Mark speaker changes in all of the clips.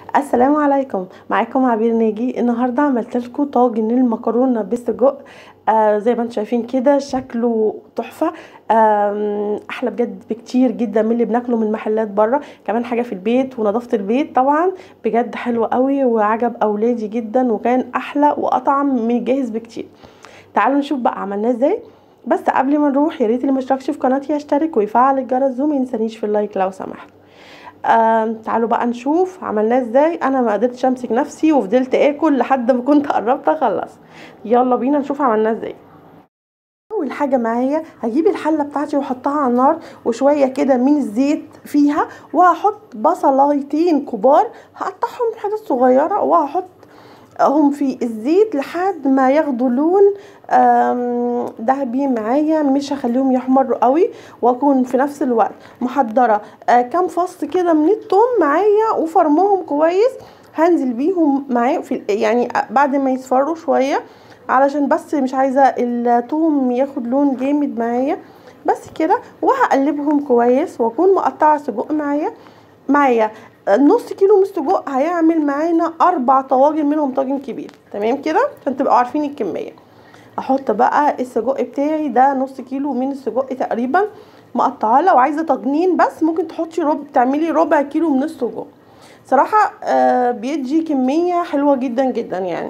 Speaker 1: السلام عليكم معاكم عبير ناجي النهارده عملت لكم طاجن المكرونه بالسجق آه زي ما انتم شايفين كده شكله تحفه آم، احلى بجد بكتير جدا من اللي بناكله من محلات بره كمان حاجه في البيت ونظافه البيت طبعا بجد حلو قوي وعجب اولادي جدا وكان احلى واطعم من الجاهز بكتير تعالوا نشوف بقى عملناه ازاي بس قبل ما نروح يا ريت اللي مشتركش في قناتي يشترك ويفعل الجرس وما ينسانيش في اللايك لو سمحت آم، تعالوا بقى نشوف عملناه ازاي انا ما قدرتش امسك نفسي وفضلت اكل لحد ما كنت قربت اخلص يلا بينا نشوف عملناه ازاي اول حاجه معايا هجيب الحله بتاعتي واحطها على النار وشويه كده من الزيت فيها وهحط بصلايتين كبار هقطعهم حتت صغيره وهحط هم في الزيت لحد ما ياخدوا لون آم، دهبي معايا مش هخليهم يحمروا قوي واكون في نفس الوقت محضره آه، كام فص كده من التوم معايا وفرمهم كويس هنزل بيهم معايا في يعني بعد ما يصفروا شويه علشان بس مش عايزه التوم ياخد لون جامد معايا بس كده وهقلبهم كويس واكون مقطعه سجق معايا معايا نص كيلو من السجق هيعمل معانا اربع طواجن منهم طاجن كبير تمام كده عشان تبقوا عارفين الكميه احط بقى السجق بتاعي ده نص كيلو من السجق تقريبا مقطعاه لو عايزه طاجنين بس ممكن تحطي ربع تعملي ربع كيلو من السجق صراحه آه بيدي كميه حلوه جدا جدا يعني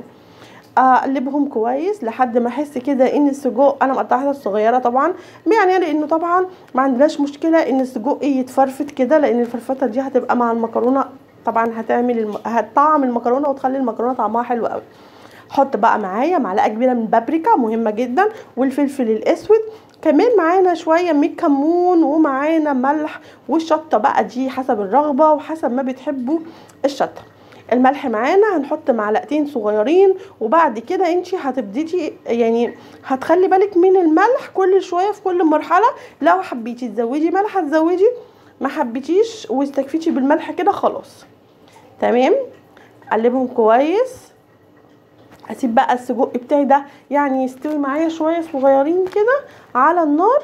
Speaker 1: اقلبهم كويس لحد ما احس كده ان السجق انا مقطعها صغيره طبعا يعني لانه طبعا ما عندناش مشكله ان السجق يتفرفت كده لان الفرفته دي هتبقى مع المكرونه طبعا هتعمل الم... هتطعم المكرونه وتخلي المكرونه طعمها حلو قوي حط بقى معايا معلقه كبيره من بابريكا مهمه جدا والفلفل الاسود كمان معانا شويه من الكمون ومعانا ملح والشطه بقى دي حسب الرغبه وحسب ما بتحبوا الشطه الملح معانا هنحط معلقتين صغيرين وبعد كده انتي هتبتدي يعني هتخلي بالك من الملح كل شويه في كل مرحله لو حبيتي تزودي ملح هتزودي ما حبيتيش واستكفيتي بالملح كده خلاص تمام قلبهم كويس اسيب بقى السجق بتاعي ده يعني يستوي معايا شويه صغيرين كده على النار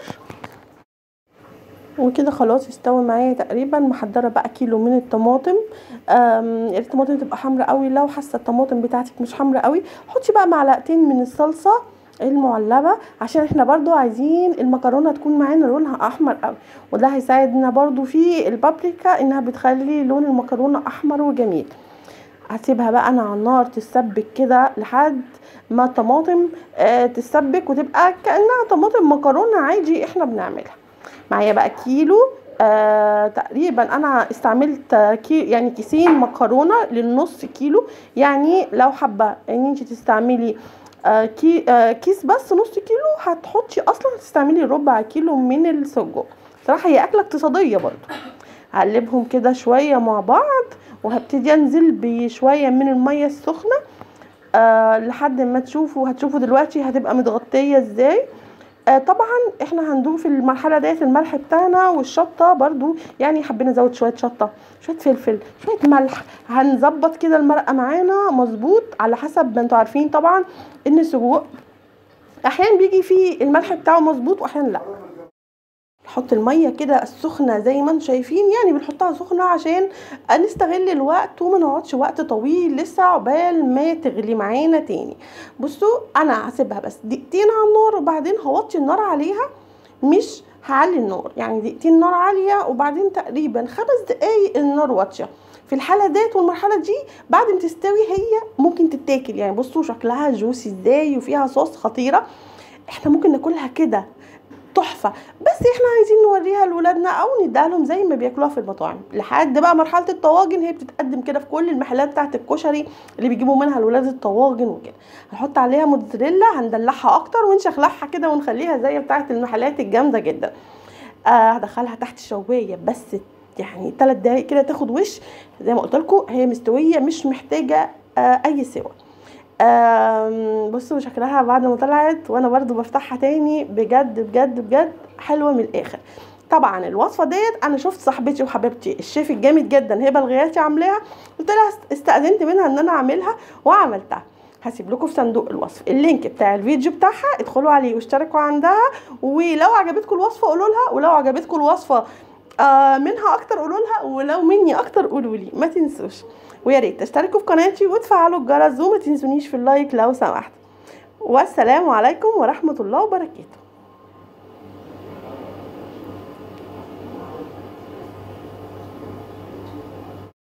Speaker 1: وكده خلاص استوى معايا تقريبا محضره بقى كيلو من الطماطم آم، يا ريت الطماطم تبقى حمرا قوي لو حاسه الطماطم بتاعتك مش حمرا قوي حطي بقى معلقتين من الصلصه المعلبه عشان احنا برضو عايزين المكرونه تكون معانا لونها احمر قوي وده هيساعدنا برضو في البابريكا انها بتخلي لون المكرونه احمر وجميل هسيبها بقى انا على النار تتسبك كده لحد ما الطماطم آه تتسبك وتبقى كانها طماطم مكرونه عادي احنا بنعملها معايا بقى كيلو آه تقريبا انا استعملت كي يعني كيسين مكرونه للنص كيلو يعني لو حابه ان انت تستعملي آه كي آه كيس بس نص كيلو هتحطي اصلا تستعملي ربع كيلو من السجق صراحه هي اكله اقتصاديه برضو هقلبهم كده شويه مع بعض وهبتدي انزل بشويه من الميه السخنه آه لحد ما تشوفوا هتشوفوا دلوقتي هتبقى متغطيه ازاي آه طبعا احنا هندوق في المرحله ديت الملح بتاعنا والشطه برضو يعني حبينا نزود شويه شطه شويه فلفل شويه ملح هنظبط كده المرقه معانا مظبوط على حسب ما انتوا عارفين طبعا ان السجق احيانا بيجي فيه الملح بتاعه مظبوط واحيانا لا نحط الميه كده السخنه زي ما انتم شايفين يعني بنحطها سخنه عشان نستغل الوقت وما نقعدش وقت طويل لسه عقبال ما تغلي معانا تاني بصوا انا هسيبها بس دقيقتين على النار وبعدين هوطي النار عليها مش هعلي النار يعني دقيقتين نار عاليه وبعدين تقريبا خمس دقايق النار واطيه في الحاله ديت والمرحله دي بعد ما تستوي هي ممكن تتاكل يعني بصوا شكلها جوسي ازاي وفيها صوص خطيره احنا ممكن ناكلها كده تحفه بس احنا عايزين نوريها لاولادنا او نديها لهم زي ما بياكلوها في المطاعم لحد بقى مرحله الطواجن هي بتتقدم كده في كل المحلات بتاعه الكشري اللي بيجيبوا منها الولاد الطواجن وكده هنحط عليها موتزاريلا هندلعها اكتر ونشخلعها كده ونخليها زي بتاعه المحلات الجامده جدا آه هدخلها تحت الشوايه بس يعني ثلاث دقايق كده تاخد وش زي ما قلت لكم هي مستويه مش محتاجه آه اي سوى آم، بصوا شكلها بعد ما طلعت وانا برضو بفتحها تاني بجد بجد بجد حلوه من الاخر طبعا الوصفه ديت انا شفت صاحبتي وحبيبتي الشيف الجامد جدا هبه الغياتي عاملاها قلت لها استاذنت منها ان انا اعملها وعملتها هسيب لكم في صندوق الوصف اللينك بتاع الفيديو بتاعها ادخلوا عليه واشتركوا عندها ولو عجبتكم الوصفه قولوا لها ولو عجبتكم الوصفه آه منها اكتر قولوا لها ولو مني اكتر قولوا لي ما تنسوش ويا ريت تشتركوا في قناتي وتفعلوا الجرس وما تنسونيش في اللايك لو سمحت والسلام عليكم ورحمه الله وبركاته